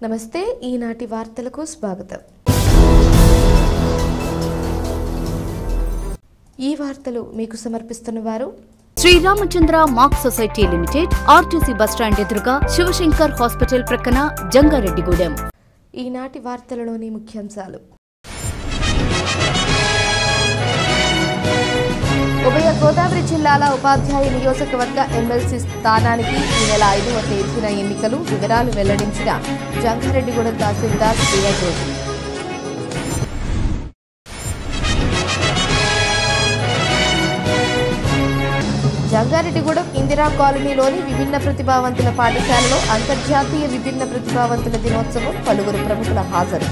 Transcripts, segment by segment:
నమస్తే ఈనాటి వార్తలకు స్వాగతం ఈ వార్తలు మీకు సమర్పిస్తున్న వారు Sriramachandra mark society limited RTC bus stand ఎదురుగా శివశంకర్ హాస్పిటల్ ప్రక్కన జంగారెడ్డిగూడెం ఈనాటి వార్తలలోని ముఖ్యాంశాలు ఉభయ గోదావరి జిల్లాల ఉపాధ్యాయ నియోజకవర్గ ఎమ్మెల్సీ స్థానానికి ఈ నెల ఐదవ తేదీన ఎన్నికలు వివరాలు వెల్లడించిన జంగారెడ్డిగూడెం తహసీల్దార్ శ్రీరాజోజు జంగారెడ్డిగూడెం ఇందిరా కాలనీలోని విభిన్న ప్రతిభావంతుల పాఠశాలలో అంతర్జాతీయ విభిన్న ప్రతిభావంతుల దినోత్సవం పలువురు ప్రముఖుల హాజరు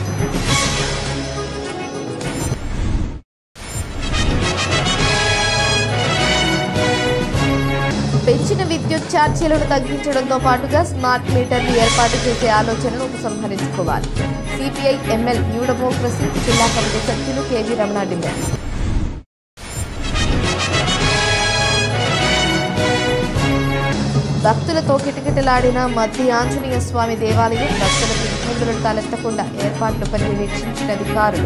పెంచిన విద్యుత్ ఛార్జీలను తగ్గించడంతో పాటుగా స్మార్ట్ మీటర్లు ఏర్పాటు చేసే ఆలోచనను ఉపసంహరించుకోవాలి సిపిఐ ఎంఎల్ న్యూ డెమోక్రసీ జిల్లా కమిటీ సభ్యులు కేవీ రమణ డిమాండ్ భక్తులతో కిటకిటలాడిన మధ్య ఆంజనేయ స్వామి దేవాలయం భక్తులకు ఇబ్బందులు తలెత్తకుండా ఏర్పాట్లు పర్యవేక్షించిన అధికారులు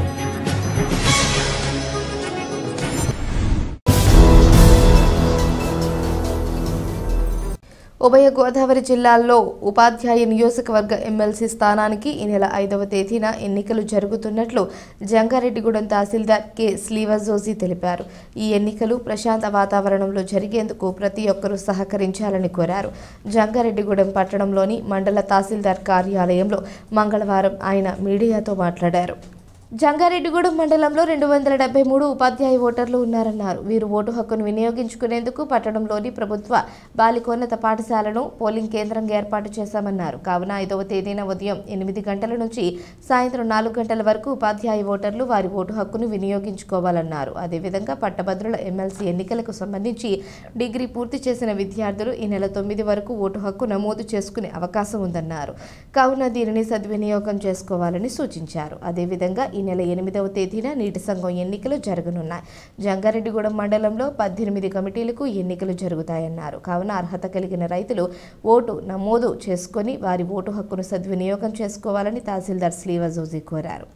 ఉభయ గోదావరి జిల్లాల్లో ఉపాధ్యాయ నియోజకవర్గ ఎమ్మెల్సీ స్థానానికి ఈ నెల ఐదవ తేదీన ఎన్నికలు జరుగుతున్నట్లు జంగారెడ్డిగూడెం తహసీల్దార్ కె శ్రీవజోజీ తెలిపారు ఈ ఎన్నికలు ప్రశాంత వాతావరణంలో జరిగేందుకు ప్రతి ఒక్కరూ సహకరించాలని కోరారు జంగారెడ్డిగూడెం పట్టణంలోని మండల తహసీల్దార్ కార్యాలయంలో మంగళవారం ఆయన మీడియాతో మాట్లాడారు జంగారెడ్డిగూడెం మండలంలో రెండు వందల డెబ్బై మూడు ఉపాధ్యాయ ఓటర్లు ఉన్నారన్నారు వీరు ఓటు హక్కును వినియోగించుకునేందుకు పట్టణంలోని ప్రభుత్వ బాలికోన్నత పాఠశాలను పోలింగ్ కేంద్రంగా ఏర్పాటు చేశామన్నారు కావున ఐదవ తేదీన ఉదయం ఎనిమిది గంటల నుంచి సాయంత్రం నాలుగు గంటల వరకు ఉపాధ్యాయ ఓటర్లు వారి ఓటు హక్కును వినియోగించుకోవాలన్నారు అదేవిధంగా పట్టభద్రుల ఎమ్మెల్సీ ఎన్నికలకు సంబంధించి డిగ్రీ పూర్తి చేసిన విద్యార్థులు ఈ నెల తొమ్మిది వరకు ఓటు హక్కు నమోదు చేసుకునే అవకాశం ఉందన్నారు కావున దీనిని సద్వినియోగం చేసుకోవాలని సూచించారు అదేవిధంగా ఈ నెల ఎనిమిదవ తేదీన నీటి సంఘం ఎన్నికలు జరగనున్నాయి జంగారెడ్డిగూడెం మండలంలో పద్దెనిమిది కమిటీలకు ఎన్నికలు జరుగుతాయన్నారు కావున అర్హత కలిగిన రైతులు ఓటు నమోదు చేసుకొని వారి ఓటు హక్కును సద్వినియోగం చేసుకోవాలని తహసీల్దార్ శ్రీవజోజీ కోరారు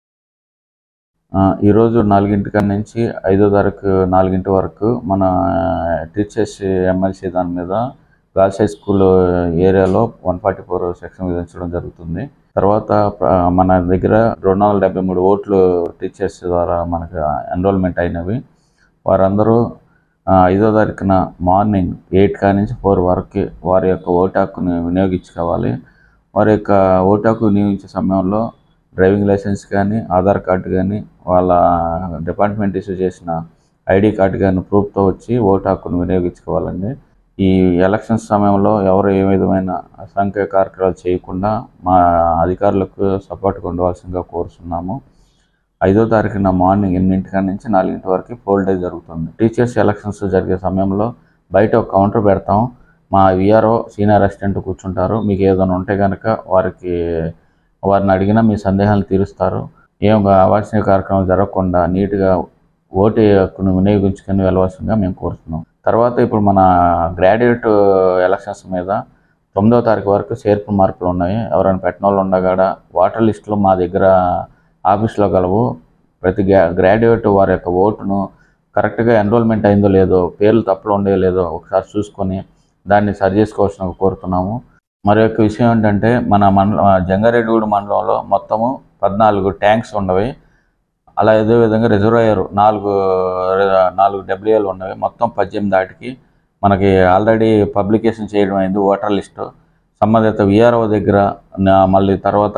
ఆ, ఈరోజు నాలుగింటి కాడ నుంచి ఐదో తారీఖు నాలుగింటి వరకు మన టీచర్స్ ఎమ్మెల్సీ దాని మీద గర్ల్స్ హై స్కూల్ ఏరియాలో వన్ ఫార్టీ ఫోర్ సెక్షన్ విధించడం జరుగుతుంది తర్వాత ప్ర- మన దగ్గర రెండు వందల డెబ్బై మూడు ఓట్లు టీచర్స్ ద్వారా మనకు ఎన్రోల్మెంట్ అయినవి వారందరూ ఆ, ఐదో తారీఖున మార్నింగ్ ఎయిట్ కాడ నుంచి ఫోర్ వరకు వారి యొక్క ఓటు హక్కుని వినియోగించుకోవాలి వారి యొక్క ఓటు హక్కు వినియోగించే సమయంలో డ్రైవింగ్ లైసెన్స్ కానీ ఆధార్ కార్డు కానీ వాళ్ళ డిపార్ట్మెంట్ ఇష్యూ చేసిన ఐడి కార్డు కానీ ప్రూఫ్తో వచ్చి ఓటు హక్కును వినియోగించుకోవాలండి ఈ ఎలక్షన్స్ సమయంలో ఎవరు ఏ విధమైన అసంఖ్య కార్యక్రమాలు చేయకుండా మా అధికారులకు సపోర్ట్గా ఉండవలసిందిగా కోరుతున్నాము ఐదో తారీఖున మార్నింగ్ ఎనిమిదింటి నుంచి నాలుగింటి వరకు పోల్ డే జరుగుతుంది టీచర్స్ ఎలక్షన్స్ జరిగే సమయంలో బయట ఒక కౌంటర్ పెడతాం మా విఆర్ఓ సీనియర్ అసిస్టెంట్ కూర్చుంటారు మీకు ఏదైనా ఉంటే కనుక వారికి వారిని అడిగినా మీ సందేహాలు తీరుస్తారు ఏం అవాంఛనీయ కార్యక్రమాలు జరగకుండా నీట్గా ఓటు హక్కును వినియోగించుకొని వెళ్ళవలసిందిగా మేము కోరుతున్నాం తర్వాత ఇప్పుడు మన గ్రాడ్యుయేట్ ఎలక్షన్స్ మీద తొమ్మిదవ తారీఖు వరకు చేర్పు మార్పులు ఉన్నాయి ఎవరైనా పెట్టిన వాళ్ళు ఉండగాడ వాటర్ లిస్టులో మా దగ్గర ఆఫీస్లో గలవు ప్రతి గ్రా గ్రాడ్యుయేట్ వారి యొక్క ఓటును కరెక్ట్గా ఎన్రోల్మెంట్ అయిందో లేదో పేర్లు తప్పులు ఉండేదో లేదో ఒకసారి చూసుకొని దాన్ని సరి చేసుకోవాల్సిన కోరుతున్నాము మరి యొక్క విషయం ఏంటంటే మన మండల జంగారెడ్డిగూడ మండలంలో మొత్తము పద్నాలుగు ట్యాంక్స్ ఉన్నవి అలా అదే విధంగా రిజర్వాయర్ నాలుగు నాలుగు డబ్ల్యూఎల్ ఉన్నవి మొత్తం పద్దెనిమిది దాటికి మనకి ఆల్రెడీ పబ్లికేషన్ చేయడం అయింది ఓటర్ లిస్టు సంబంధిత విఆర్ఓ దగ్గర నా- మళ్ళీ తర్వాత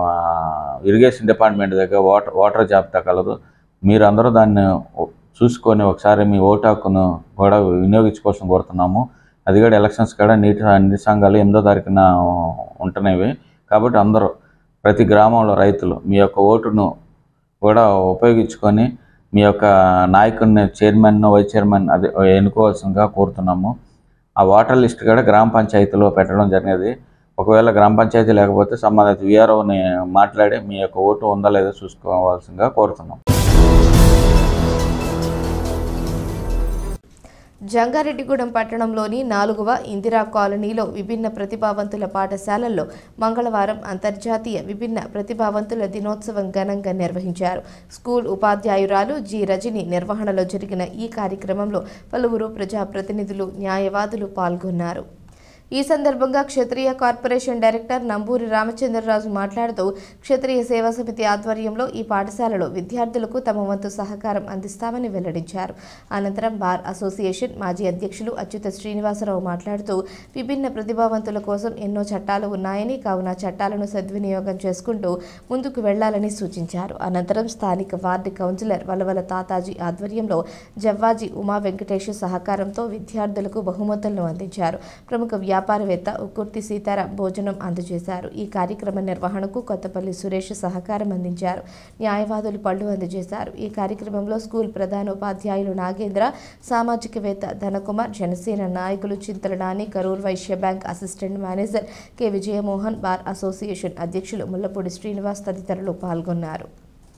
ఇరిగేషన్ డిపార్ట్మెంట్ దగ్గర వాటర్ వాటర్ జాబితా కలదు మీరు అందరూ దాన్ని చూసుకొని ఒకసారి మీ ఓటు హక్కును కూడా వినియోగించుకోవాల్సిన కోరుతున్నాము అది కూడా ఎలక్షన్స్ కూడా నీటి నీటి సంఘాలు ఎనిమిదో తారీఖున ఉంటున్నవి కాబట్టి అందరూ ప్రతి గ్రామంలో రైతులు మీ యొక్క ఓటును కూడా ఉపయోగించుకొని మీ యొక్క నాయకుడిని చైర్మన్ వైస్ చైర్మన్ అది ఎన్నుకోవాల్సిందిగా కోరుతున్నాము ఆ వాటర్ లిస్ట్ కూడా గ్రామ పంచాయతీలో పెట్టడం జరిగేది ఒకవేళ గ్రామ పంచాయతీ లేకపోతే సంబంధిత విఆర్ఓని మాట్లాడి మీ యొక్క ఓటు ఉందా లేదో చూసుకోవాల్సిందిగా కోరుతున్నాం జంగారెడ్డిగూడెం పట్టణంలోని నాలుగవ ఇందిరా కాలనీలో విభిన్న ప్రతిభావంతుల పాఠశాలల్లో మంగళవారం అంతర్జాతీయ విభిన్న ప్రతిభావంతుల దినోత్సవం ఘనంగా నిర్వహించారు స్కూల్ ఉపాధ్యాయురాలు జి రజని నిర్వహణలో జరిగిన ఈ కార్యక్రమంలో పలువురు ప్రజాప్రతినిధులు న్యాయవాదులు పాల్గొన్నారు ఈ సందర్భంగా క్షత్రియ కార్పొరేషన్ డైరెక్టర్ నంబూరి రామచంద్రరాజు మాట్లాడుతూ క్షత్రియ సేవా సమితి ఆధ్వర్యంలో ఈ పాఠశాలలో విద్యార్థులకు తమ వంతు సహకారం అందిస్తామని వెల్లడించారు అనంతరం బార్ అసోసియేషన్ మాజీ అధ్యక్షులు అచ్యుత శ్రీనివాసరావు మాట్లాడుతూ విభిన్న ప్రతిభావంతుల కోసం ఎన్నో చట్టాలు ఉన్నాయని కావున చట్టాలను సద్వినియోగం చేసుకుంటూ ముందుకు వెళ్లాలని సూచించారు అనంతరం స్థానిక వార్డు కౌన్సిలర్ వలవల తాతాజీ ఆధ్వర్యంలో జవ్వాజీ ఉమా వెంకటేష్ సహకారంతో విద్యార్థులకు బహుమతులను అందించారు ప్రముఖ వ్యాపారవేత్త ఉక్కుర్తి సీతారాం భోజనం అందజేశారు ఈ కార్యక్రమ నిర్వహణకు కొత్తపల్లి సురేష్ సహకారం అందించారు న్యాయవాదులు పళ్ళు అందజేశారు ఈ కార్యక్రమంలో స్కూల్ ప్రధానోపాధ్యాయులు నాగేంద్ర సామాజికవేత్త ధనకుమార్ జనసేన నాయకులు Chintala Nani Karur Vysya bank assistant manager K Vijayamohan bar association అధ్యక్షులు ముల్లపూడి శ్రీనివాస్ తదితరులు పాల్గొన్నారు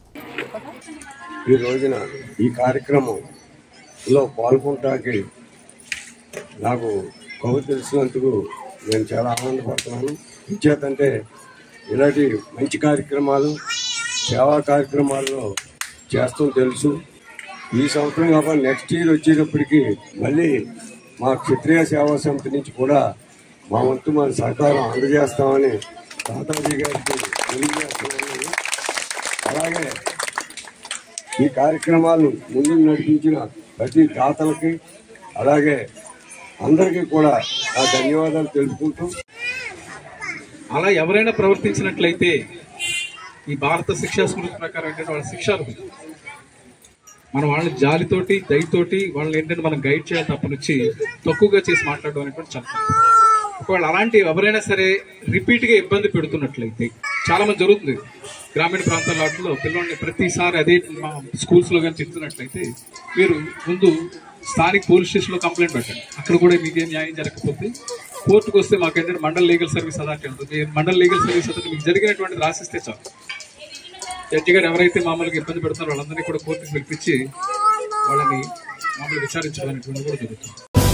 ఈ రోజున ఈ కార్యక్రమంలో పాల్గొనటానికి నాకు కవి తెలిసినందుకు నేను చాలా ఆనందపడుతున్నాను ఇచ్చేతంటే ఇలాంటి మంచి కార్యక్రమాలు సేవా కార్యక్రమాల్లో చేస్తాం తెలుసు ఈ సంవత్సరం కాకుండా నెక్స్ట్ ఇయర్ వచ్చేటప్పటికి మళ్ళీ మా క్షత్రియ సేవా సమితి నుంచి కూడా మా వంతు మన సహకారం అందజేస్తామని తాతాజీ గారికి తెలియజేస్తున్నాను అలాగే ఈ కార్యక్రమాలు ముందుకు నడిపించిన ప్రతి దాతలకి అలాగే అందరికీ కూడా నా ధన్యవాదాలు తెలుపుకుంటూ అలా ఎవరైనా ప్రవర్తించినట్లయితే ఈ భారత శిక్షా స్మృతి ప్రకారం ఏంటంటే వాళ్ళ శిక్షార్హులు మనం వాళ్ళని జాలితోటి దయతోటి వాళ్ళని ఏంటంటే మనం గైడ్ చేయాలి తప్పనిచ్చి తక్కువగా చేసి మాట్లాడడం అనేటువంటి చాలా తప్పు. ఒకవేళ అలాంటి ఎవరైనా సరే రిపీట్ గా ఇబ్బంది పెడుతున్నట్లయితే చాలా మంది జరుగుతుంది గ్రామీణ ప్రాంతాల వాటిలో పిల్లల్ని ప్రతిసారి అదే మా స్కూల్స్ లో కానీ చెప్తున్నట్లయితే మీరు ముందు స్థానిక పోలీస్ స్టేషన్ లో కంప్లైంట్ పెట్టండి అక్కడ కూడా మీకేం న్యాయం జరగకపోతే కోర్టుకు వస్తే మాకు ఏంటంటే మండల్ లీగల్ సర్వీస్ అథారిటీ ఉంటుంది ఈ మండల్ లీగల్ సర్వీస్ అథారిటీ మీకు జరిగినటువంటిది రాసిస్తే చాలు జడ్జి గారు ఎవరైతే మామూలుగా ఇబ్బంది పెడుతున్నారో వాళ్ళందరినీ కూడా కోర్టుకు పిలిపించి వాళ్ళని మామూలు విచారించడం అనేటువంటిది కూడా జరుగుతుంది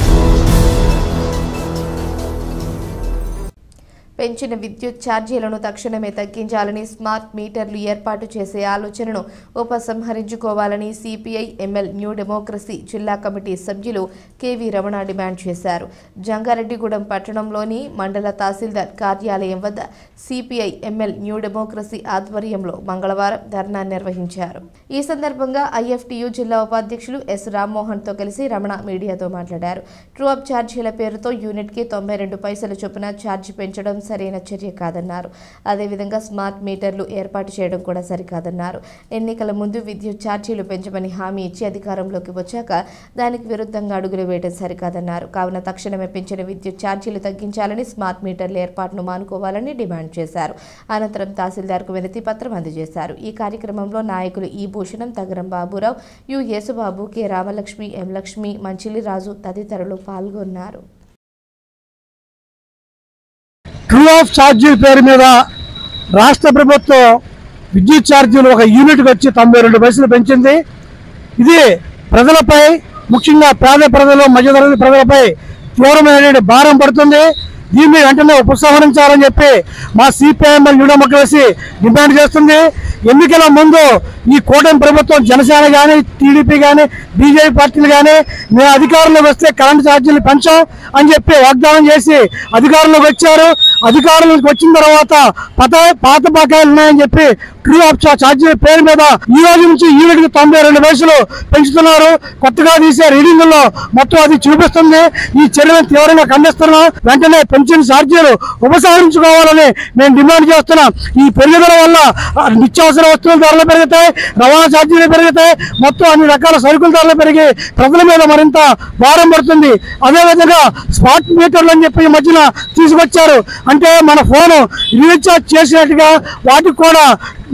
పెంచిన విద్యుత్ ఛార్జీలను తక్షణమే తగ్గించాలని స్మార్ట్ మీటర్లు ఏర్పాటు చేసే ఆలోచనను ఉపసంహరించుకోవాలని సిపిఐ ఎంఎల్ న్యూ డెమోక్రసీ జిల్లా కమిటీ సభ్యులు కెవి రమణ డిమాండ్ చేశారు జంగారెడ్డిగూడెం పట్టణంలోని మండల తహసీల్దార్ కార్యాలయం వద్ద సిపిఐ ఎంఎల్ న్యూ డెమోక్రసీ ఆధ్వర్యంలో మంగళవారం ధర్నా నిర్వహించారు ఈ సందర్భంగా ఐఎఫ్టియు జిల్లా ఉపాధ్యక్షులు ఎస్ రామ్మోహన్ తో కలిసి రమణ మీడియాతో మాట్లాడారు ట్రూ అప్ ఛార్జీల పేరుతో యూనిట్ కి తొంభై రెండు పైసల చొప్పున ఛార్జీ పెంచడం సరైన చర్య కాదన్నారు అదేవిధంగా స్మార్ట్ మీటర్లు ఏర్పాటు చేయడం కూడా సరికాదన్నారు ఎన్నికల ముందు విద్యుత్ ఛార్జీలు పెంచమని హామీ ఇచ్చి అధికారంలోకి వచ్చాక దానికి విరుద్ధంగా అడుగులు వేయడం సరికాదన్నారు కావున తక్షణమే పెంచిన విద్యుత్ ఛార్జీలు తగ్గించాలని స్మార్ట్ మీటర్ల ఏర్పాటును మానుకోవాలని డిమాండ్ చేశారు అనంతరం తహసీల్దార్కు వినతి పత్రం అందజేశారు ఈ కార్యక్రమంలో నాయకులు E Bhushanam Tagaram Baburao U Yesubabu K Ramalakshmi M Lakshmi Manchili Raju తదితరులు పాల్గొన్నారు ట్రూ ఆఫ్ ఛార్జీల పేరు మీద రాష్ట్ర ప్రభుత్వం విద్యుత్ ఛార్జీలు ఒక యూనిట్కి వచ్చి తొంభై రెండు పైసలు పెంచింది ఇది ప్రజలపై ముఖ్యంగా పేద ప్రజలు మధ్యతరగతి ప్రజలపై తీవ్రమైనటువంటి భారం పడుతుంది దీన్ని వెంటనే ఉపసంహరించాలని చెప్పి మా సిపిఐఎంఎల్ న్యూ డెమోక్రసీ డిమాండ్ చేస్తుంది ఎన్నికల ముందు ఈ కూటమి ప్రభుత్వం జనసేన కానీ టీడీపీ కానీ బీజేపీ పార్టీలు కానీ మేము అధికారంలోకి వస్తే కరెంట్ ఛార్జీలు పెంచాం అని చెప్పి వాగ్దానం చేసి అధికారంలోకి వచ్చారు అధికారంలోకి వచ్చిన తర్వాత పత పాత బకాయిలు ఉన్నాయని చెప్పి ట్రూ ఆఫ్ ఛార్జీల పేరు మీద ఈ రోజు నుంచి యూనిట్ కి తొంభై రెండు పైసలు పెంచుతున్నారు కొత్తగా తీసే రీడింగ్ లో మొత్తం అది చూపిస్తుంది ఈ చర్యను తీవ్రంగా ఖండిస్తున్నాం వెంటనే పెంచిన ఛార్జీలు ఉపసంహరించుకోవాలని మేము డిమాండ్ చేస్తున్నాం ఈ పెరుగుదల వల్ల ఆ, నిత్యావసర వస్తువుల ధరలు పెరుగుతాయి రవాణా ఛార్జీలు పెరుగుతాయి మొత్తం అన్ని రకాల సరుకుల ధరలు పెరిగి ప్రజల మీద మరింత భారం పడుతుంది అదేవిధంగా స్మార్ట్ మీటర్లు అని చెప్పి ఈ మధ్యన తీసుకొచ్చారు అంటే మన ఫోన్ రీఛార్జ్ చేసినట్టుగా వాటికి కూడా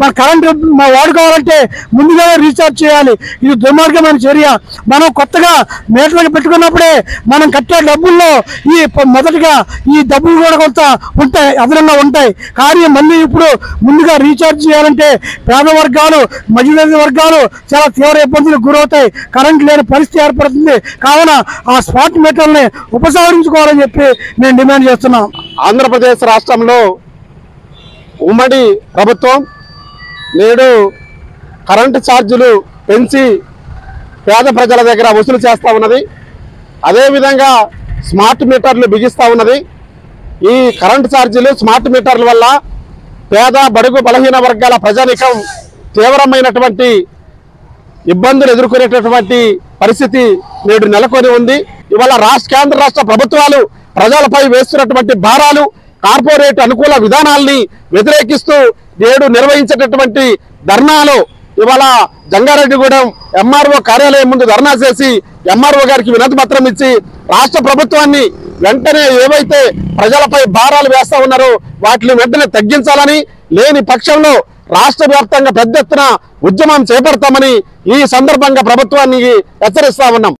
మన కరెంట్ మా వాడుకోవాలంటే ముందుగానే రీఛార్జ్ చేయాలి ఇది దుర్మార్గమైన చర్య మనం కొత్తగా మీటర్లకు పెట్టుకున్నప్పుడే మనం కట్టే డబ్బుల్లో ఈ ప- మొదటగా ఈ డబ్బులు కూడా కొంత ఉంటాయి అదనంగా ఉంటాయి కానీ మళ్ళీ ఇప్పుడు ముందుగా రీఛార్జ్ చేయాలంటే పేద వర్గాలు మధ్యతరగతి వర్గాలు చాలా తీవ్ర ఇబ్బందులకు గురవుతాయి కరెంట్ లేని పరిస్థితి ఏర్పడుతుంది కావున ఆ స్మార్ట్ మీటర్ని ఉపసంహరించుకోవాలని చెప్పి నేను డిమాండ్ చేస్తున్నాం ఆంధ్రప్రదేశ్ రాష్ట్రంలో ఉమ్మడి ప్రభుత్వం నేడు కరెంటు ఛార్జీలు పెంచి పేద ప్రజల దగ్గర వసూలు చేస్తూ ఉన్నది అదేవిధంగా స్మార్ట్ మీటర్లు బిగిస్తూ ఉన్నది ఈ కరెంటు ఛార్జీలు స్మార్ట్ మీటర్ల వల్ల పేద బడుగు బలహీన వర్గాల ప్రజానికం తీవ్రమైనటువంటి ఇబ్బందులు ఎదుర్కొనేటటువంటి పరిస్థితి నేడు నెలకొని ఉంది ఇవాళ రాష్ట్ర కేంద్ర రాష్ట్ర ప్రభుత్వాలు ప్రజలపై వేస్తున్నటువంటి భారాలు కార్పొరేట్ అనుకూల విధానాల్ని వ్యతిరేకిస్తూ నేడు నిర్వహించేటటువంటి ధర్నాలు ఇవాళ జంగారెడ్డిగూడెం ఎంఆర్ఓ కార్యాలయం ముందు ధర్నా చేసి ఎంఆర్ఓ గారికి వినతి పత్రం ఇచ్చి రాష్ట్ర ప్రభుత్వాన్ని వెంటనే ఏవైతే ప్రజలపై భారాలు వేస్తా ఉన్నారో వాటిని వెంటనే తగ్గించాలని లేని పక్షంలో రాష్ట్ర వ్యాప్తంగా పెద్ద ఎత్తున ఉద్యమం చేపడతామని ఈ సందర్భంగా ప్రభుత్వాన్ని హెచ్చరిస్తా ఉన్నాం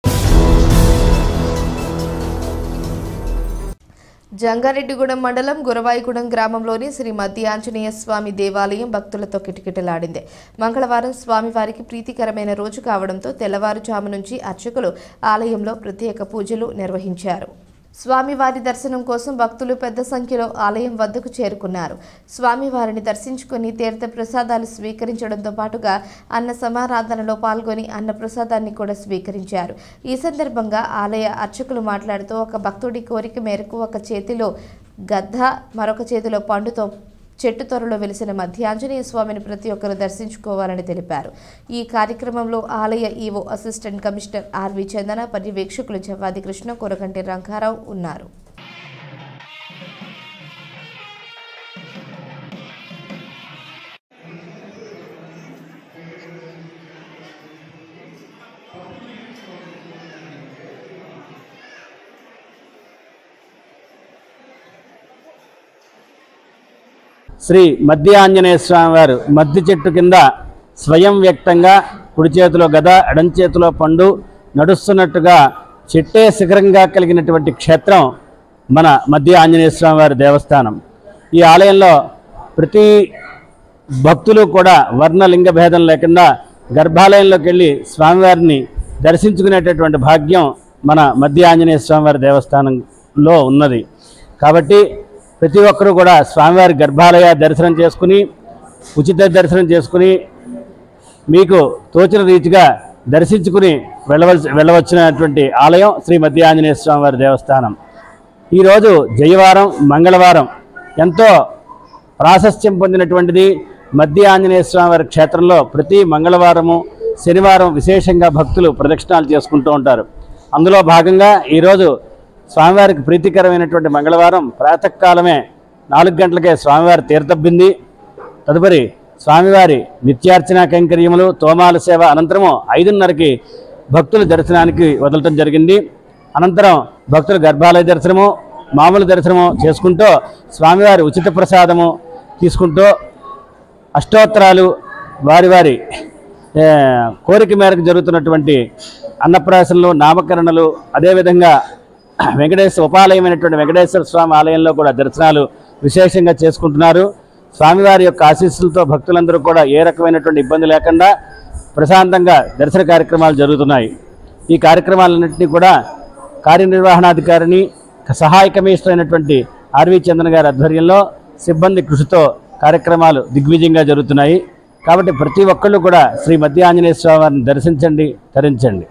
జంగారెడ్డిగూడెం మండలం గురవాయిగూడెం గ్రామంలోని శ్రీ మధ్య ఆంజనేయ స్వామి దేవాలయం భక్తులతో కిటకిటలాడింది మంగళవారం స్వామివారికి ప్రీతికరమైన రోజు కావడంతో తెల్లవారుజాము నుంచి అర్చకులు ఆలయంలో ప్రత్యేక పూజలు నిర్వహించారు స్వామివారి దర్శనం కోసం భక్తులు పెద్ద సంఖ్యలో ఆలయం వద్దకు చేరుకున్నారు స్వామివారిని దర్శించుకుని తీర్థ ప్రసాదాలు స్వీకరించడంతో పాటుగా అన్న సమారాధనలో పాల్గొని అన్న ప్రసాదాన్ని కూడా స్వీకరించారు ఈ సందర్భంగా ఆలయ అర్చకులు మాట్లాడుతూ ఒక భక్తుడి కోరిక మేరకు ఒక చేతిలో గద్ద మరొక చేతిలో పండుతో చెట్టు త్వరలో వెలిసిన మధ్య ఆంజనేయ స్వామిని ప్రతి ఒక్కరూ దర్శించుకోవాలని తెలిపారు ఈ కార్యక్రమంలో ఆలయ EO assistant commissioner RV Chandana పర్యవేక్షకులు జవాది కృష్ణ కొరకంటి రంగారావు ఉన్నారు శ్రీ మధ్య ఆంజనేయ స్వామి వారు మద్ది చెట్టు కింద స్వయం వ్యక్తంగా కుడి చేతిలో గద ఎడం చేతిలో పండు నడుస్తున్నట్టుగా చెట్టే శిఖరంగా కలిగినటువంటి క్షేత్రం మన మధ్య ఆంజనేయ స్వామి వారి దేవస్థానం ఈ ఆలయంలో ప్రతి భక్తులు కూడా వర్ణలింగ భేదం లేకుండా గర్భాలయంలోకి వెళ్ళి స్వామివారిని దర్శించుకునేటటువంటి భాగ్యం మన మధ్య ఆంజనేయ స్వామివారి దేవస్థానంలో ఉన్నది కాబట్టి ప్రతి ఒక్కరూ కూడా స్వామివారి గర్భాలయ దర్శనం చేసుకుని ఉచిత దర్శనం చేసుకుని మీకు తోచిన రీతిగా దర్శించుకుని వెళ్ళవలసి వెళ్ళవచ్చినటువంటి ఆలయం శ్రీ మధ్య ఆంజనేయ స్వామివారి దేవస్థానం ఈరోజు జయవారం మంగళవారం ఎంతో ప్రాశస్త్యం పొందినటువంటిది మధ్య ఆంజనేయ స్వామివారి క్షేత్రంలో ప్రతి మంగళవారము శనివారం విశేషంగా భక్తులు ప్రదక్షిణాలు చేసుకుంటూ ఉంటారు అందులో భాగంగా ఈరోజు స్వామివారికి ప్రీతికరమైనటువంటి మంగళవారం ప్రాతకాలమే నాలుగు గంటలకే స్వామివారి తీర్థబింది తదుపరి స్వామివారి నిత్యార్చన కైంకర్యములు తోమాల సేవ అనంతరము ఐదున్నరకి భక్తుల దర్శనానికి వదలటం జరిగింది అనంతరం భక్తుల గర్భాలయ దర్శనము మామూలు దర్శనము చేసుకుంటూ స్వామివారి ఉచిత ప్రసాదము తీసుకుంటూ అష్టోత్తరాలు వారి వారి ఏ, కోరిక మేరకు జరుగుతున్నటువంటి అన్నప్రాసనలు నామకరణలు అదేవిధంగా వెంకటేశ్వర ఉపాలయమైనటువంటి వెంకటేశ్వర స్వామి ఆలయంలో కూడా దర్శనాలు విశేషంగా చేసుకుంటున్నారు స్వామివారి యొక్క ఆశీస్సులతో భక్తులందరూ కూడా ఏ రకమైనటువంటి ఇబ్బంది లేకుండా ప్రశాంతంగా దర్శన కార్యక్రమాలు జరుగుతున్నాయి ఈ కార్యక్రమాలన్నింటినీ కూడా కార్యనిర్వహణాధికారిని సహాయ కమిషనర్ అయినటువంటి ఆర్వి చందన్ గారి ఆధ్వర్యంలో సిబ్బంది కృషితో కార్యక్రమాలు దిగ్విజయంగా జరుగుతున్నాయి కాబట్టి ప్రతి ఒక్కళ్ళు కూడా శ్రీ మధ్య ఆంజనేయ స్వామి వారిని దర్శించండి తరించండి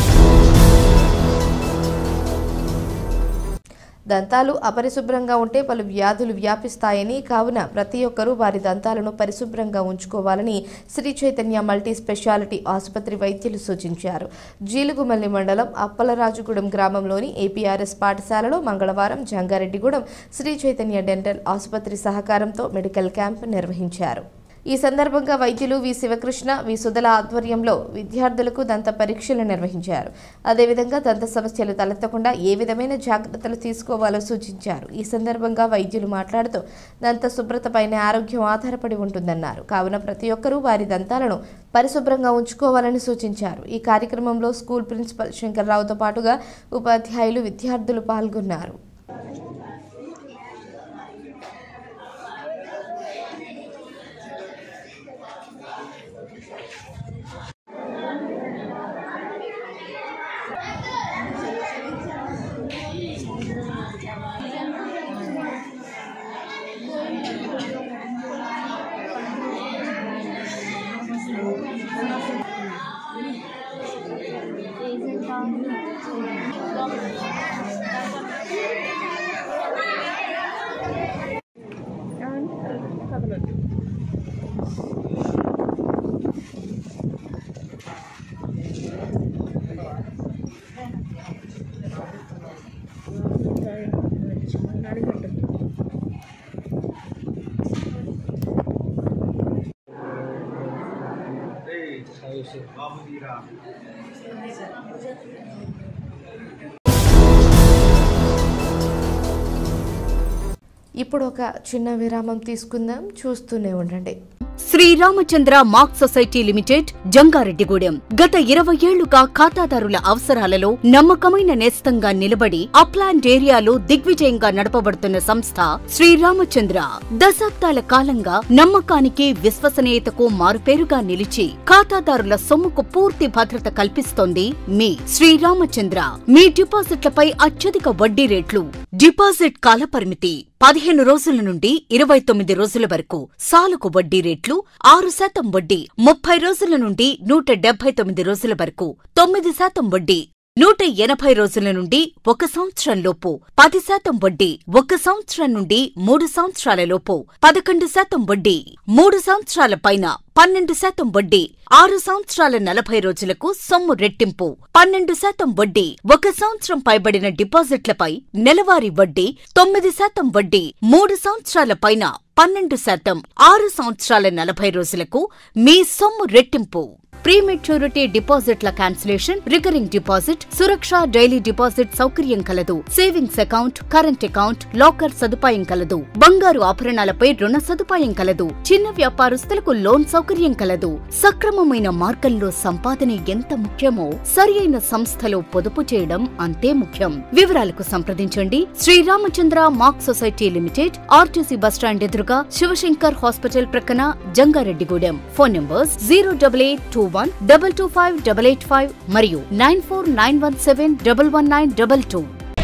దంతాలు అపరిశుభ్రంగా ఉంటే పలు వ్యాధులు వ్యాపిస్తాయని కావున ప్రతి ఒక్కరూ వారి దంతాలను పరిశుభ్రంగా ఉంచుకోవాలని శ్రీ చైతన్య మల్టీ స్పెషాలిటీ ఆసుపత్రి వైద్యులు సూచించారు జీలుగుమల్లి మండలం అప్పలరాజుగూడెం గ్రామంలోని ఏపీఆర్ఎస్ పాఠశాలలో మంగళవారం జంగారెడ్డిగూడెం శ్రీ చైతన్య డెంటల్ ఆసుపత్రి సహకారంతో మెడికల్ క్యాంప్ నిర్వహించారు ఈ సందర్భంగా వైద్యులు వి శివకృష్ణ వి సుధల ఆధ్వర్యంలో విద్యార్థులకు దంత పరీక్షలు నిర్వహించారు అదేవిధంగా దంత సమస్యలు తలెత్తకుండా ఏ విధమైన జాగ్రత్తలు తీసుకోవాలో సూచించారు ఈ సందర్భంగా వైద్యులు మాట్లాడుతూ దంత శుభ్రతపైనే ఆరోగ్యం ఆధారపడి ఉంటుందన్నారు కావున ప్రతి ఒక్కరూ వారి దంతాలను పరిశుభ్రంగా ఉంచుకోవాలని సూచించారు ఈ కార్యక్రమంలో స్కూల్ ప్రిన్సిపల్ శంకర్రావుతో పాటుగా ఉపాధ్యాయులు విద్యార్థులు పాల్గొన్నారు ఇప్పుడు ఒక చిన్న విరామం తీసుకుందాం చూస్తూనే ఉండండి Sriramachandra mark society limited Jangareddygudem గత ఇరవై ఏళ్లుగా ఖాతాదారుల అవసరాలలో నమ్మకమైన నేస్తంగా నిలబడి అప్లాండ్ ఏరియాలో దిగ్విజయంగా నడపబడుతున్న సంస్థ శ్రీరామచంద్ర దశాబ్దాల కాలంగా నమ్మకానికి విశ్వసనీయతకు మారుపేరుగా నిలిచి ఖాతాదారుల సొమ్ముకు పూర్తి భద్రత కల్పిస్తోంది మీ శ్రీరామచంద్ర మీ డిపాజిట్లపై అత్యధిక వడ్డీ రేట్లు డిపాజిట్ కాలపరిమితి పదిహేను రోజుల నుండి ఇరవై తొమ్మిది రోజుల వరకు సాలుకు వడ్డీ రేట్లు ఆరు శాతం వడ్డీ ముప్పై రోజుల నుండి నూట డెబ్బై తొమ్మిది రోజుల వరకు తొమ్మిది శాతం వడ్డీ నూట ఎనభై రోజుల నుండి ఒక సంవత్సరం లోపు పది శాతం వడ్డీ ఒక సంవత్సరం నుండి మూడు సంవత్సరాల లోపు పదకొండు శాతం వడ్డీ మూడు సంవత్సరాల పైన పన్నెండు శాతం వడ్డీ ఆరు సంవత్సరాల నలభై రోజులకు సొమ్ము రెట్టింపు పన్నెండు శాతం వడ్డీ ఒక సంవత్సరం పైబడిన డిపాజిట్లపై నెలవారీ వడ్డీ తొమ్మిది శాతం వడ్డీ మూడు సంవత్సరాల పైన పన్నెండు శాతం ఆరు సంవత్సరాల నలభై రోజులకు మీ సొమ్ము రెట్టింపు ప్రీమెచ్యూరిటీ డిపాజిట్ల cancellation recurring deposit Suraksha daily deposit సౌకర్యం కలదు savings account current account locker సదుపాయం కలదు బంగారు ఆభరణాలపై రుణ సదుపాయం కలదు చిన్న వ్యాపారస్తులకు లోన్ సౌకర్యం కలదు సక్రమమైన మార్గంలో సంపాదన ఎంత ముఖ్యమో సరియైన సంస్థలో పొదుపు చేయడం అంతే ముఖ్యం వివరాలకు సంప్రదించండి Sriramachandra mark society limited RTC bus stand ఎదురుగా శివశంకర్ హాస్పిటల్ ప్రక్కన Jangareddygudem phone numbers zero double eight two one double two five double eight five మరియు nine four nine one seven double one nine double two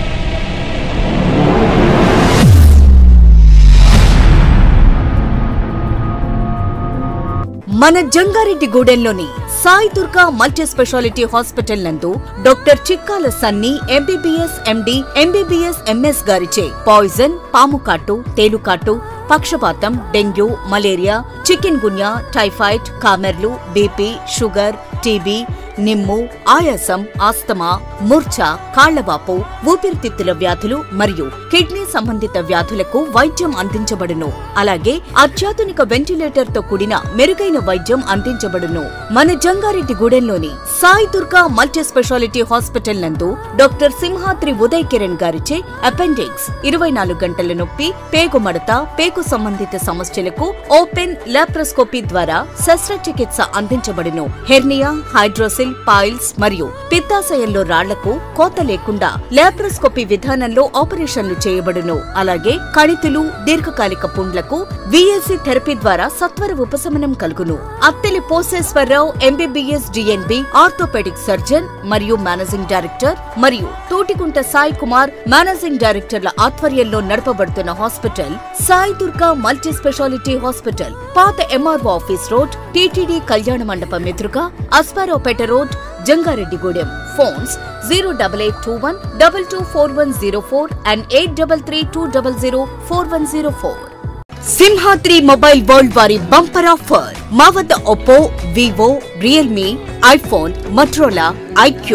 మన జంగారెడ్డిగూడెంలోని Sai Durga multi speciality hospital నందు doctor Chikkala Sunny MBBS MD MBBS MS గారిచే poison పాము కాటు తేలుకాటు పక్షపాతం dengue malaria chikungunya typhoid కామెర్లు బీపీ షుగర్ టీబీ నిమ్ము ఆయాసం ఆస్తమా మూర్ఛ కాళ్లవాపు ఊపిరితిత్తుల వ్యాధులు మరియు కిడ్నీ సంబంధిత వ్యాధులకు వైద్యం అందించబడును అలాగే అత్యాధునిక వెంటిలేటర్ తో కూడిన మెరుగైన వైద్యం అందించబడును మన జంగారెడ్డి గూడెంలోని Sai Durga multi speciality hospital నందు డాక్టర్ సింహాద్రి ఉదయ్ కిరణ్ గారిచే అపెండిక్స్ ఇరవై నాలుగు గంటల నొప్పి పేగు మడత పేగు సంబంధిత సమస్యలకు ఓపెన్ లాప్రోస్కోపీ ద్వారా శస్త్రచికిత్స అందించబడును హెర్నియా హైడ్రోసిల్ పాయిల్స్ మరియు పిత్తాశయంలో రాళ్లకు కోత లేకుండా లాప్రోస్కోపీ విధానంలో ఆపరేషన్లు చేయబడును అలాగే కణితులు దీర్ఘకాలిక పుండ్లకు విఎల్సి థెరపీ ద్వారా సత్వర ఉపశమనం కలుగును Atteli Posheswararao MBBS DNB orthopaedic surgeon మరియు మేనేజింగ్ డైరెక్టర్ మరియు తోటికుంట సాయి కుమార్ మేనేజింగ్ డైరెక్టర్ల ఆధ్వర్యంలో నడపబడుతున్న hospital Sai Durga multi speciality hospital పాత ఎంఆర్ఓ ఆఫీస్ రోడ్ టీటీడీ కళ్యాణ మండపం ఎదురుగా Aswaraopeta road Jangareddygudem phones zero double eight two one double two four one zero four and eight double three two double zero four one zero four Simhadri mobile world వారి bumper offer మా వద్ద Oppo Vivo Realme iPhone Motorola iQOO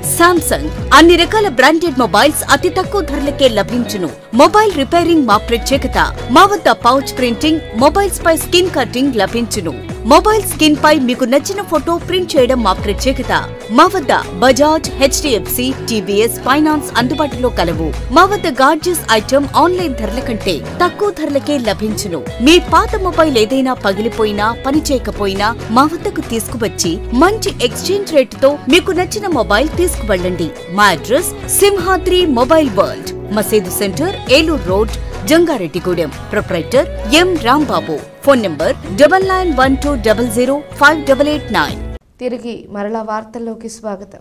Samsung అన్ని రకాల branded mobiles అతి తక్కువ ధరలకే లభించును mobile repairing మా ప్రత్యేకత మా వద్ద పౌచ్ ప్రింటింగ్ మొబైల్స్ పై స్కిన్ కటింగ్ లభించును మొబైల్ స్కిన్ పై మీకు నచ్చిన ఫోటో ప్రింట్ చేయడం మా ప్రత్యేకత మా వద్ద బజాజ్ హెచ్డిఎఫ్సి టీవీఎస్ ఫైనాన్స్ అందుబాటులో కలవు మా వద్ద గార్జియస్ ఐటమ్ ఆన్లైన్ ధరల కంటే తక్కువ ధరలకే లభించును మీ పాత మొబైల్ ఏదైనా పగిలిపోయినా పని చేయకపోయినా మా వద్దకు తీసుకువచ్చి మంచి ఎక్స్చేంజ్ రేటుతో మీకు నచ్చిన మొబైల్ తీసుకువెళ్ళండి మా అడ్రస్ సింహాద్రి మొబైల్ వరల్డ్ మసీదు centre Eluru road Jangareddygudem proprietor M Rambabu phone number double nine one two double zero five double eight nine తిరిగి మరలా వార్తల్లోకి స్వాగతం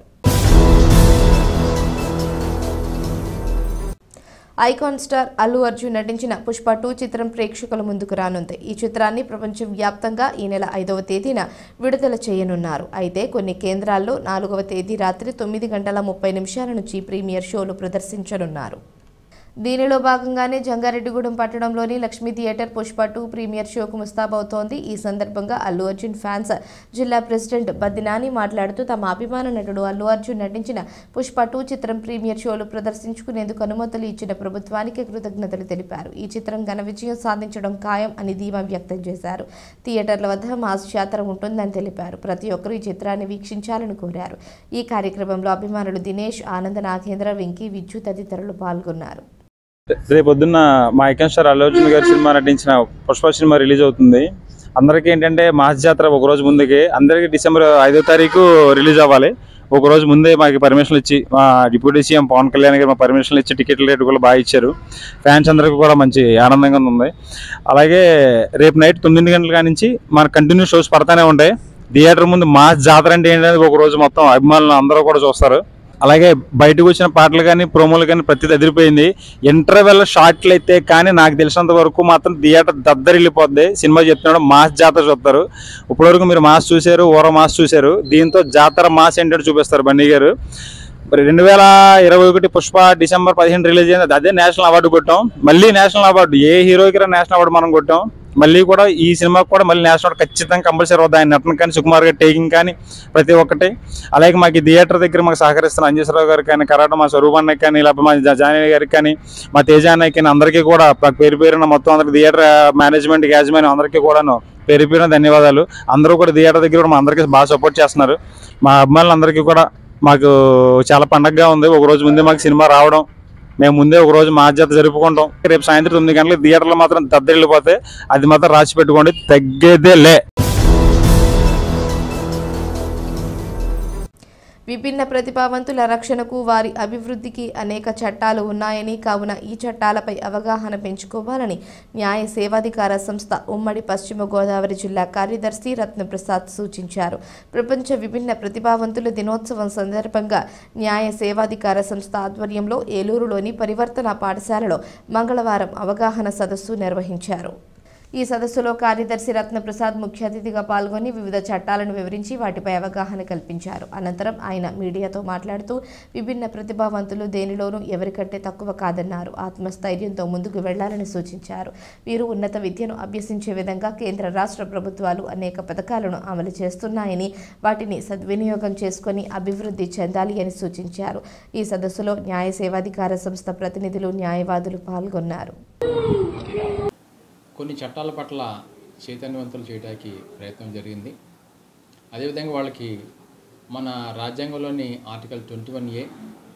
ఐకాన్ స్టార్ అల్లు అర్జున్ నటించిన పుష్ప టూ చిత్రం ప్రేక్షకుల ముందుకు రానుంది ఈ చిత్రాన్ని ప్రపంచం వ్యాప్తంగా ఈ నెల ఐదవ తేదీన విడుదల చేయనున్నారు అయితే కొన్ని కేంద్రాల్లో నాలుగవ తేదీ రాత్రి తొమ్మిది గంటల ముప్పై నిమిషాల నుంచి ప్రీమియర్ షోలు ప్రదర్శించనున్నారు దీనిలో భాగంగానే జంగారెడ్డిగూడెం పట్టణంలోని Lakshmi theatre Pushpa two premiere షోకు ముస్తాబవుతోంది ఈ సందర్భంగా అల్లు అర్జున్ ఫ్యాన్స్ జిల్లా ప్రెసిడెంట్ బద్దినాని మాట్లాడుతూ తమ అభిమాన నటుడు అల్లు అర్జున్ నటించిన పుష్ప టూ చిత్రం ప్రీమియర్ షోలు ప్రదర్శించుకునేందుకు అనుమతులు ఇచ్చిన ప్రభుత్వానికి కృతజ్ఞతలు తెలిపారు ఈ చిత్రం ఘన విజయం సాధించడం ఖాయం అని ధీమా వ్యక్తం చేశారు థియేటర్ల వద్ద మాస్ జాతర ఉంటుందని తెలిపారు ప్రతి ఒక్కరూ ఈ చిత్రాన్ని వీక్షించాలని కోరారు ఈ కార్యక్రమంలో అభిమానులు దినేష్ ఆనంద నాగేంద్ర వెంకీ విద్యు తదితరులు పాల్గొన్నారు రేపు పొద్దున్న మా ఐకాన్ స్టార్ అల్లు అర్జున్ గారి సినిమా నటించిన పుష్ప సినిమా రిలీజ్ అవుతుంది అందరికీ ఏంటంటే మాస్ జాతర ఒక రోజు ముందుకి అందరికీ డిసెంబర్ ఐదో తారీఖు రిలీజ్ అవ్వాలి ఒక రోజు ముందే మాకు పర్మిషన్లు ఇచ్చి మా డిప్యూటీ సీఎం పవన్ కళ్యాణ్ గారు మా పర్మిషన్లు ఇచ్చి టికెట్ల రేటు కూడా బాగా ఇచ్చారు ఫ్యాన్స్ అందరికీ కూడా మంచి ఆనందంగా ఉంది అలాగే రేపు నైట్ తొమ్మిది గంటల కాడి నుంచి మన కంటిన్యూ షోస్ పడతానే ఉంటాయి థియేటర్ ముందు మాస్ జాతర అంటే ఏంటనేది ఒక రోజు మొత్తం అభిమానులు అందరూ కూడా చూస్తారు అలాగే బయటకు వచ్చిన పాటలు కానీ ప్రోమోలు కానీ ప్రతిది అదిరిపోయింది ఇంటర్వెల్ షార్ట్లు అయితే కానీ నాకు తెలిసినంత వరకు మాత్రం థియేటర్ దద్దరిల్లిపోద్ది సినిమా చెప్తున్నాడు మాస్ జాతర చూస్తారు ఇప్పటివరకు మీరు మాస్ చూశారు ఓర మాస్ చూశారు దీంతో జాతర మాస్ ఏంటో చూపిస్తారు బన్నీ గారు మరి రెండు వేల ఇరవై ఒకటి పుష్ప డిసెంబర్ పదిహేను రిలీజ్ అయింది అదే నేషనల్ అవార్డు కొట్టాం మళ్ళీ నేషనల్ అవార్డు ఏ హీరోకి రా నేషనల్ అవార్డు మనం కొట్టాం మళ్ళీ కూడా ఈ సినిమాకి కూడా మళ్ళీ నేషనల్ అవార్డు ఖచ్చితంగా కంపల్సరీ అవుతుంది ఆయన నటన కానీ సుకుమార్ గారి టేకింగ్ కానీ ప్రతి ఒక్కటి అలాగే మాకు ఈ థియేటర్ దగ్గర మాకు సహకరిస్తున్న అంజేశ్వరరావు గారికి కానీ కరాట మా స్వరూప్ అన్నకి కానీ లేకపోతే మా జా- జానవి గారికి కానీ మా తేజ అన్నకి కానీ అందరికీ కూడా ప- పేరు పేరున మొత్తం అందరికి థియేటర్ మేనేజ్మెంట్ యాజమాన్యం అందరికీ కూడాను పేరు పేరున ధన్యవాదాలు అందరూ కూడా థియేటర్ దగ్గర కూడా మా అందరికీ బాగా సపోర్ట్ చేస్తున్నారు మా అభిమానులందరికీ కూడా మాకు చాలా పండగగా ఉంది ఒక రోజు ముందే మాకు సినిమా రావడం మేము ముందే ఒక రోజు మా జాత జరుపుకుంటాం రేపు సాయంత్రం తొమ్మిది గంటలకు థియేటర్లో మాత్రం దద్దరిల్లిపోతే అది మాత్రం రాసి పెట్టుకోండి తగ్గేదే లే విభిన్న ప్రతిభావంతుల రక్షణకు వారి అభివృద్ధికి అనేక చట్టాలు ఉన్నాయని కావున ఈ చట్టాలపై అవగాహన పెంచుకోవాలని న్యాయ సేవాధికార సంస్థ ఉమ్మడి పశ్చిమ గోదావరి జిల్లా కార్యదర్శి రత్నప్రసాద్ సూచించారు ప్రపంచ విభిన్న ప్రతిభావంతుల దినోత్సవం సందర్భంగా న్యాయ సేవాధికార సంస్థ ఆధ్వర్యంలో ఏలూరులోని పరివర్తన పాఠశాలలో మంగళవారం అవగాహన సదస్సు నిర్వహించారు ఈ సదస్సులో కార్యదర్శి రత్నప్రసాద్ ముఖ్య అతిథిగా పాల్గొని వివిధ చట్టాలను వివరించి వాటిపై అవగాహన కల్పించారు అనంతరం ఆయన మీడియాతో మాట్లాడుతూ విభిన్న ప్రతిభావంతులు దేనిలోనూ ఎవరికంటే తక్కువ కాదన్నారు ఆత్మస్థైర్యంతో ముందుకు వెళ్లాలని సూచించారు వీరు ఉన్నత విద్యను అభ్యసించే విధంగా కేంద్ర రాష్ట్ర ప్రభుత్వాలు అనేక పథకాలను అమలు చేస్తున్నాయని వాటిని సద్వినియోగం చేసుకొని అభివృద్ధి చెందాలి అని సూచించారు ఈ సదస్సులో న్యాయ సేవాధికార సంస్థ ప్రతినిధులు న్యాయవాదులు పాల్గొన్నారు కొన్ని చట్టాల పట్ల చైతన్యవంతులు చేయడానికి ప్రయత్నం జరిగింది అదేవిధంగా వాళ్ళకి మన రాజ్యాంగంలోని article twenty one A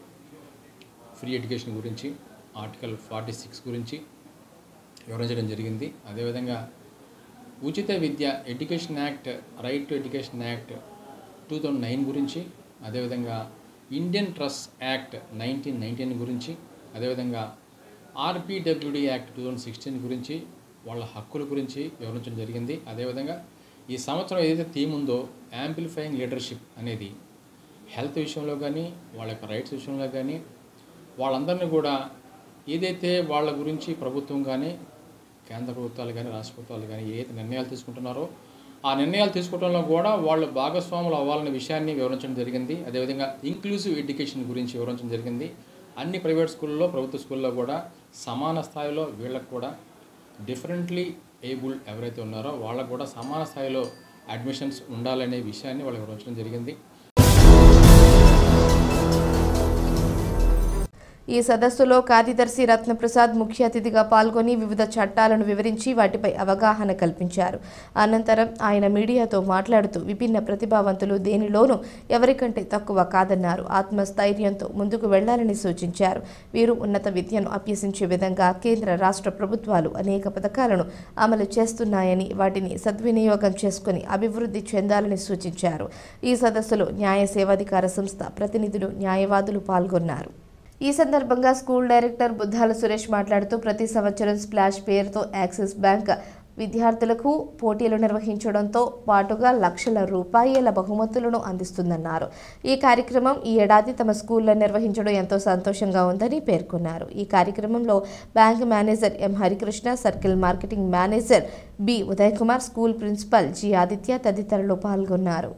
free education గురించి ఆర్టికల్ ఫార్టీ సిక్స్ గురించి వివరించడం జరిగింది అదేవిధంగా ఉచిత విద్య education act right to education act two thousand nine గురించి అదేవిధంగా Indian trust act nineteen nineteen గురించి అదేవిధంగా RPWD act two thousand sixteen గురించి వాళ్ళ హక్కుల గురించి వివరించడం జరిగింది అదేవిధంగా ఈ సంవత్సరం ఏదైతే థీమ్ ఉందో యాంప్లిఫైయింగ్ లీడర్షిప్ అనేది హెల్త్ విషయంలో కానీ వాళ్ళ యొక్క రైట్స్ విషయంలో కానీ వాళ్ళందరినీ కూడా ఏదైతే వాళ్ళ గురించి ప్రభుత్వం కానీ కేంద్ర ప్రభుత్వాలు కానీ రాష్ట్ర ప్రభుత్వాలు కానీ ఏదైతే నిర్ణయాలు తీసుకుంటున్నారో ఆ నిర్ణయాలు తీసుకోవడంలో కూడా వాళ్ళు భాగస్వాములు అవ్వాలనే విషయాన్ని వివరించడం జరిగింది అదేవిధంగా ఇంక్లూజివ్ ఎడ్యుకేషన్ గురించి వివరించడం జరిగింది అన్ని ప్రైవేట్ స్కూల్లో ప్రభుత్వ స్కూల్లో కూడా సమాన స్థాయిలో వీళ్ళకు కూడా డిఫరెంట్లీ ఏబుల్డ్ ఎవరైతే ఉన్నారో వాళ్ళకు కూడా సమాన స్థాయిలో అడ్మిషన్స్ ఉండాలనే విషయాన్ని వాళ్ళు వివరించడం జరిగింది ఈ సదస్సులో కార్యదర్శి రత్నప్రసాద్ ముఖ్య అతిథిగా పాల్గొని వివిధ చట్టాలను వివరించి వాటిపై అవగాహన కల్పించారు అనంతరం ఆయన మీడియాతో మాట్లాడుతూ విభిన్న ప్రతిభావంతులు దేనిలోనూ ఎవరికంటే తక్కువ కాదన్నారు ఆత్మస్థైర్యంతో ముందుకు వెళ్లాలని సూచించారు వీరు ఉన్నత విద్యను అభ్యసించే విధంగా కేంద్ర రాష్ట్ర ప్రభుత్వాలు అనేక పథకాలను అమలు చేస్తున్నాయని వాటిని సద్వినియోగం చేసుకుని అభివృద్ధి చెందాలని సూచించారు ఈ సదస్సులో న్యాయ సేవాధికార సంస్థ ప్రతినిధులు న్యాయవాదులు పాల్గొన్నారు ఈ సందర్భంగా స్కూల్ డైరెక్టర్ బుద్ధాల సురేష్ మాట్లాడుతూ ప్రతి సంవత్సరం స్ప్లాష్ పేరుతో యాక్సిస్ బ్యాంక్ విద్యార్థులకు పోటీలు నిర్వహించడంతో పాటుగా లక్షల రూపాయల బహుమతులను అందిస్తుందన్నారు ఈ కార్యక్రమం ఈ ఏడాది తమ స్కూల్లో నిర్వహించడం ఎంతో సంతోషంగా ఉందని పేర్కొన్నారు ఈ కార్యక్రమంలో bank manager M Harikrishna circle marketing manager B Uday Kumar school principal G Aditya తదితరులు పాల్గొన్నారు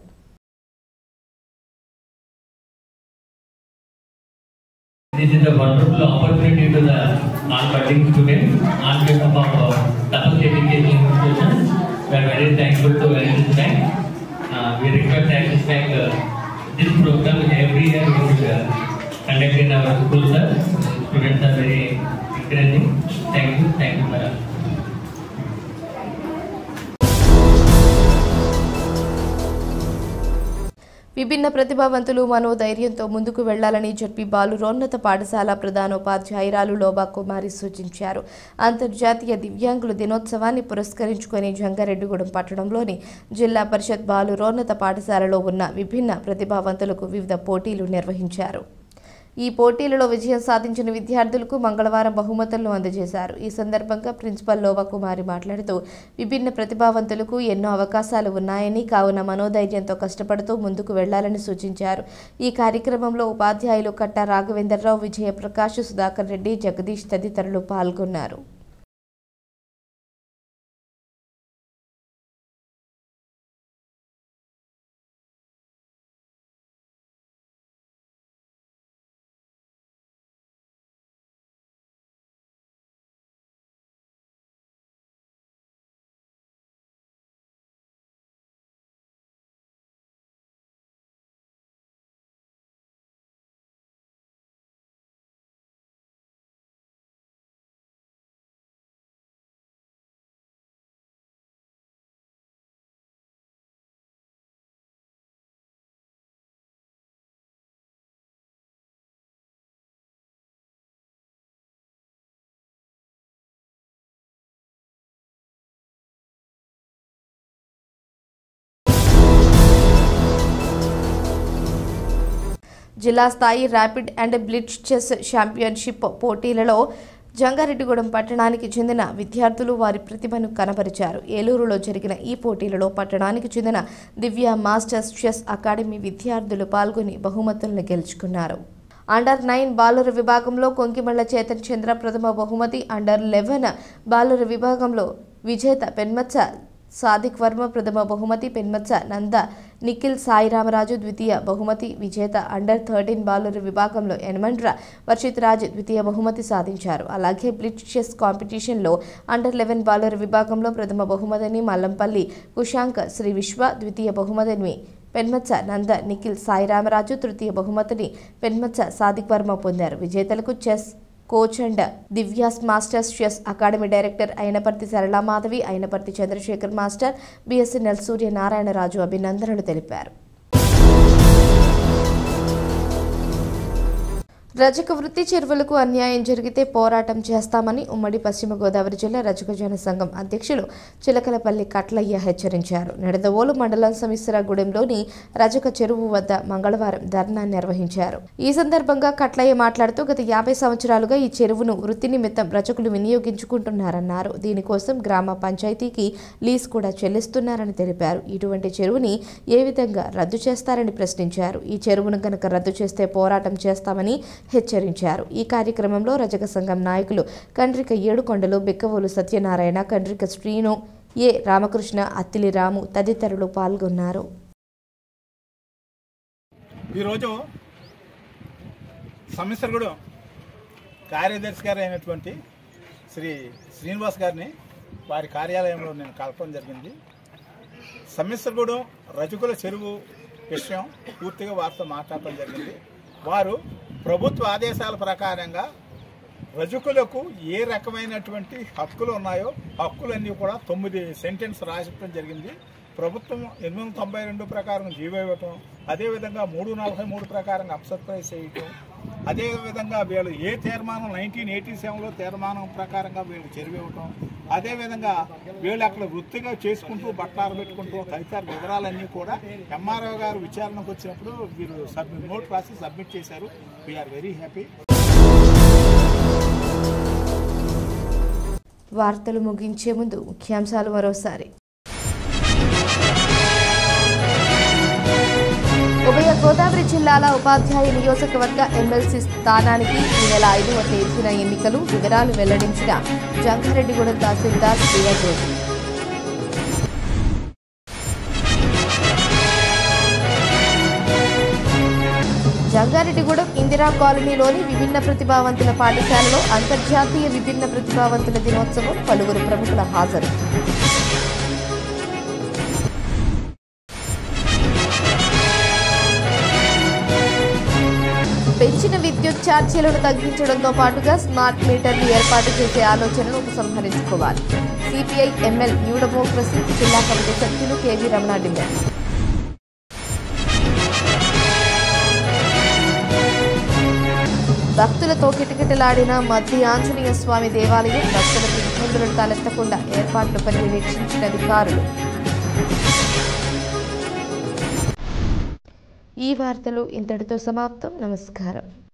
This is a wonderful opportunity to the all budding students on behalf of uh, Tapas Education Institutions. We are very thankful to Axis Bank. Uh, we request Axis Bank uh, this program every year we should uh, conduct in our school. Sir. Students are very encouraging. Thank you. Thank you, madam. విభిన్న ప్రతిభావంతులు మనోధైర్యంతో ముందుకు వెళ్లాలని చెప్పి బాలురోన్నత పాఠశాల ప్రధానోపాధ్యాయురాలు లోబా కుమారి సూచించారు అంతర్జాతీయ దివ్యాంగుల దినోత్సవాన్ని పురస్కరించుకొని జంగారెడ్డిగూడెం పట్టణంలోని జిల్లా పరిషత్ బాలురోన్నత పాఠశాలలో ఉన్న విభిన్న ప్రతిభావంతులకు వివిధ పోటీలు నిర్వహించారు ఈ పోటీలలో విజయం సాధించిన విద్యార్థులకు మంగళవారం బహుమతులను అందజేశారు ఈ సందర్భంగా ప్రిన్సిపల్ లోవా కుమారి మాట్లాడుతూ విభిన్న ప్రతిభావంతులకు ఎన్నో అవకాశాలు ఉన్నాయని కావున మనోధైర్యంతో కష్టపడుతూ ముందుకు వెళ్లాలని సూచించారు ఈ కార్యక్రమంలో ఉపాధ్యాయులు కట్ట రాఘవేంద్రరావు విజయప్రకాష్ సుధాకర్ రెడ్డి జగదీష్ తదితరులు పాల్గొన్నారు జిల్లా స్థాయి rapid and blitz chess championship పోటీలలో జంగారెడ్డిగూడెం పట్టణానికి చెందిన విద్యార్థులు వారి ప్రతిభను కనబరిచారు ఏలూరులో జరిగిన ఈ పోటీలలో పట్టణానికి చెందిన దివ్య మాస్టర్స్ చెస్ అకాడమీ విద్యార్థులు పాల్గొని బహుమతులను గెలుచుకున్నారు అండర్ నైన్ బాలుర విభాగంలో కొంకిమళ్ల చేతన్ చంద్ర ప్రథమ బహుమతి అండర్ లెవెన్ బాలుర విభాగంలో విజేత పెన్మత్స సాదిక్ వర్మ ప్రథమ బహుమతి పెన్మత్స నంద నిఖిల్ సాయిరామరాజు ద్వితీయ బహుమతి విజేత అండర్ థర్టీన్ బాలుర విభాగంలో యనమండ్ర వర్షిత్ రాజ్ ద్వితీయ బహుమతి సాధించారు అలాగే బ్లిట్జ్ చెస్ కాంపిటీషన్లో అండర్ లెవెన్ బాలుర విభాగంలో ప్రథమ బహుమతిని మల్లంపల్లి కుశాంక్ శ్రీ విశ్వ ద్వితీయ బహుమతిని పెన్మత్స నంద నిఖిల్ సాయిరామరాజు తృతీయ బహుమతిని పెన్మత్స సాదిక్ వర్మ పొందారు విజేతలకు chess coach and Divya's masters chess academy director Ayinaparthi Saralamadhavi Ayinaparthi Chandrasekhar master BSNL Surya Narayanaraju అభినందనలు తెలిపారు రజక వృత్తి చెరువులకు అన్యాయం జరిగితే పోరాటం చేస్తామని ఉమ్మడి పశ్చిమ గోదావరి జిల్లా రజక జన సంఘం అధ్యక్షులు చిలకలపల్లి కట్లయ్య హెచ్చరించారు నిడదవోలు మండలం సమిశ్రగూడెంలోని రజక చెరువు వద్ద మంగళవారం ధర్నా నిర్వహించారు ఈ సందర్భంగా కట్లయ్య మాట్లాడుతూ గత యాభై సంవత్సరాలుగా ఈ చెరువును వృత్తి నిమిత్తం రజకులు వినియోగించుకుంటున్నారన్నారు దీనికోసం గ్రామ పంచాయతీకి లీజ్ కూడా చెల్లిస్తున్నారని తెలిపారు ఇటువంటి చెరువుని ఏ విధంగా రద్దు చేస్తారని ప్రశ్నించారు ఈ చెరువును గనక రద్దు చేస్తే పోరాటం చేస్తామని హెచ్చరించారు ఈ కార్యక్రమంలో రజక సంఘం నాయకులు కండ్రిక ఏడుకొండలు బిక్కవోలు సత్యనారాయణ కండ్రిక శ్రీను ఏ రామకృష్ణ అత్తిలి రాము తదితరులు పాల్గొన్నారు ఈరోజు సమిశ్రగూడెం కార్యదర్శి గారు అయినటువంటి శ్రీ శ్రీనివాస్ గారిని వారి కార్యాలయంలో నేను కలపడం జరిగింది సమిశ్రగూడెం రజకుల చెరువు విషయం పూర్తిగా వారితో మాట్లాడటం జరిగింది వారు ప్రభుత్వ ఆదేశాల ప్రకారంగా రజకులకు ఏ రకమైనటువంటి హక్కులు ఉన్నాయో హక్కులన్నీ కూడా తొమ్మిది సెంటెన్స్ రాసడం జరిగింది ప్రభుత్వం ఎనిమిది వందల తొంభై రెండు ప్రకారం జీవో ఇవ్వటం అదేవిధంగా మూడు నలభై మూడు ప్రకారం అప్సర్ప్రైజ్ చేయటం అదేవిధంగా వీళ్ళు ఏ తీర్మానం నైన్టీన్ ఎయిటీ సెవెన్లో తీర్మానం ప్రకారంగా వీళ్ళు చెరివివ్వటం అదేవిధంగా వీళ్ళు అక్కడ వృత్తిగా చేసుకుంటూ బట్టలు పెట్టుకుంటూ తదితర వివరాలన్నీ కూడా ఎంఆర్ఓ గారు విచారణకు వచ్చినప్పుడు వీరు సబ్మిట్ నోట్ రాసి సబ్మిట్ చేశారు వీఆర్ వెరీ హ్యాపీ వార్తలు ముగించే ముందు ముఖ్యాంశాలు మరోసారి ఉభయ గోదావరి జిల్లాల ఉపాధ్యాయ నియోజకవర్గ ఎమ్మెల్సీ స్థానానికి ఈ నెల ఐదవ తేదీన ఎన్నికలు వివరాలు వెల్లడించిన జంగారెడ్డిగూడెం తహసీల్దార్ శ్రీవజోగి జంగారెడ్డిగూడెం ఇందిరా కాలనీలోని విభిన్న ప్రతిభావంతుల పాఠశాలలో అంతర్జాతీయ విభిన్న ప్రతిభావంతుల దినోత్సవం పలువురు ప్రముఖుల హాజరు పెంచిన విద్యుత్ ఛార్జీలను తగ్గించడంతో పాటుగా స్మార్ట్ మీటర్లు ఏర్పాటు చేసే ఆలోచనను ఉపసంహరించుకోవాలి సిపిఐ ఎంఎల్ న్యూ డెమోక్రసీ జిల్లా కమిటీ సభ్యులు కేవీ రమణ డిమాండ్ భక్తులతో కిటకిటలాడిన మధ్య ఆంజనేయ స్వామి దేవాలయం భక్తులకు ఇబ్బందులను తలెత్తకుండా ఏర్పాట్లు పర్యవేక్షించిన అధికారులు ఈ వార్తలు ఇంతటితో సమాప్తం నమస్కారం